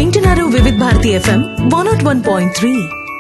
వింటున్నారు Vividh Bharati FM one nought one point three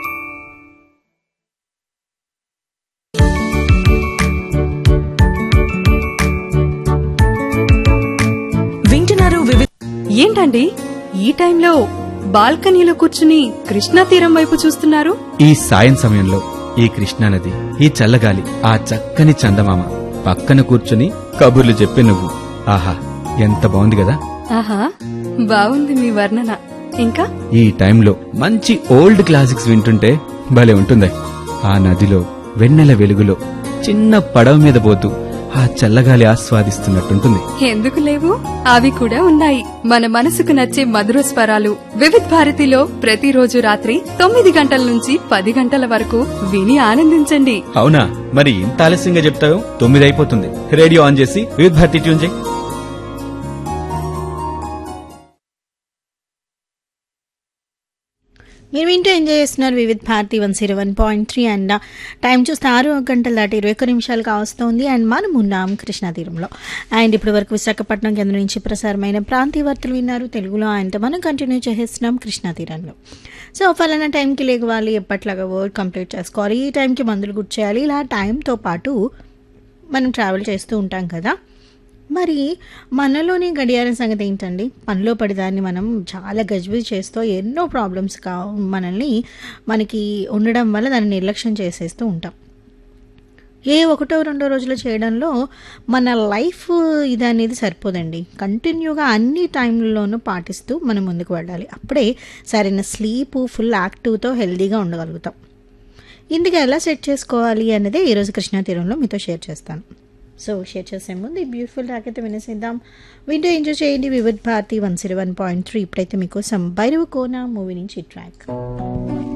వింటున్నారు వివిధ ఏంటండి ఈ టైంలో బాల్కనీలో కూర్చుని కృష్ణా తీరం వైపు చూస్తున్నారు ఈ సాయం సమయంలో ఈ కృష్ణానది ఈ చల్లగాలి ఆ చక్కని చందమామ పక్కన కూర్చుని కబుర్లు చెప్పే నువ్వు ఆహా ఎంత బాగుంది కదా ఆహా బాగుంది మీ వర్ణన ఇంకా ఈ టైంలో మంచి ఓల్డ్ క్లాసిక్స్ వింటుంటే భలే ఉంటుంది ఆ నదిలో వెన్నెల వెలుగులో చిన్న పడవ మీద పోతూ ఆ చల్లగాలి ఆస్వాదిస్తున్నట్టుంటుంది ఎందుకు లేవు అవి కూడా ఉన్నాయి మన మనసుకు నచ్చే మధుర స్వరాలు వివిధ్ భారతిలో ప్రతిరోజు రాత్రి తొమ్మిది గంటల నుంచి పది గంటల వరకు విని ఆనందించండి అవునా మరి ఇంత ఆలస్యంగా చెప్తావు తొమ్మిది అయిపోతుంది రేడియో ఆన్ చేసి వివిధ భారతి ట్యూన్ చేయి మీరు వింటూ ఎంజాయ్ చేస్తున్నారు Vividh Bharati one zero one point three and time చూస్తే ఆరు గంటల దాటి ఇరవై ఒక్క నిమిషాలు కావస్తోంది అండ్ మనం ఉన్నాం కృష్ణా తీరంలో అండ్ ఇప్పటి వరకు విశాఖపట్నం కేంద్రం నుంచి ప్రసారమైన ప్రాంతీయ వార్తలు విన్నారు తెలుగులో ఆయనతో మనం కంటిన్యూ చేసేస్తున్నాం కృష్ణా తీరంలో సో ఫలానా టైంకి లేవాలి ఎప్పట్లాగా వర్క్ కంప్లీట్ చేసుకోవాలి ఈ టైంకి మందులు గుర్తు చేయాలి ఇలా టైంతో పాటు మనం ట్రావెల్ చేస్తూ ఉంటాం కదా మరి మనలోని గడియారం సంగతి ఏంటండి పనిలో పడిదాన్ని మనం చాలా గజిబిజి చేస్తూ ఎన్నో ప్రాబ్లమ్స్ కా మనల్ని మనకి ఉండడం వల్ల దాన్ని నిర్లక్ష్యం చేసేస్తూ ఉంటాం ఏ ఒకటో రెండో రోజులు చేయడంలో మన లైఫ్ ఇది అనేది సరిపోదండి కంటిన్యూగా అన్ని టైంలోనూ పాటిస్తూ మనం ముందుకు వెళ్ళాలి అప్పుడే సరైన స్లీప్ ఫుల్ యాక్టివ్తో హెల్దీగా ఉండగలుగుతాం ఇందుకు ఎలా సెట్ చేసుకోవాలి అన్నదే ఈరోజు కృష్ణా తీరంలో మీతో షేర్ చేస్తాను సో షేర్ చేసే ముందు ఈ బ్యూటిఫుల్ ట్రాక్ అయితే వినేసేద్దాం వింటూ ఎంజాయ్ చేయండి Vividh Bharati one zero one point three ఇప్పుడైతే మీకోసం భైరవ కోన మూవీ నుంచి ట్రాక్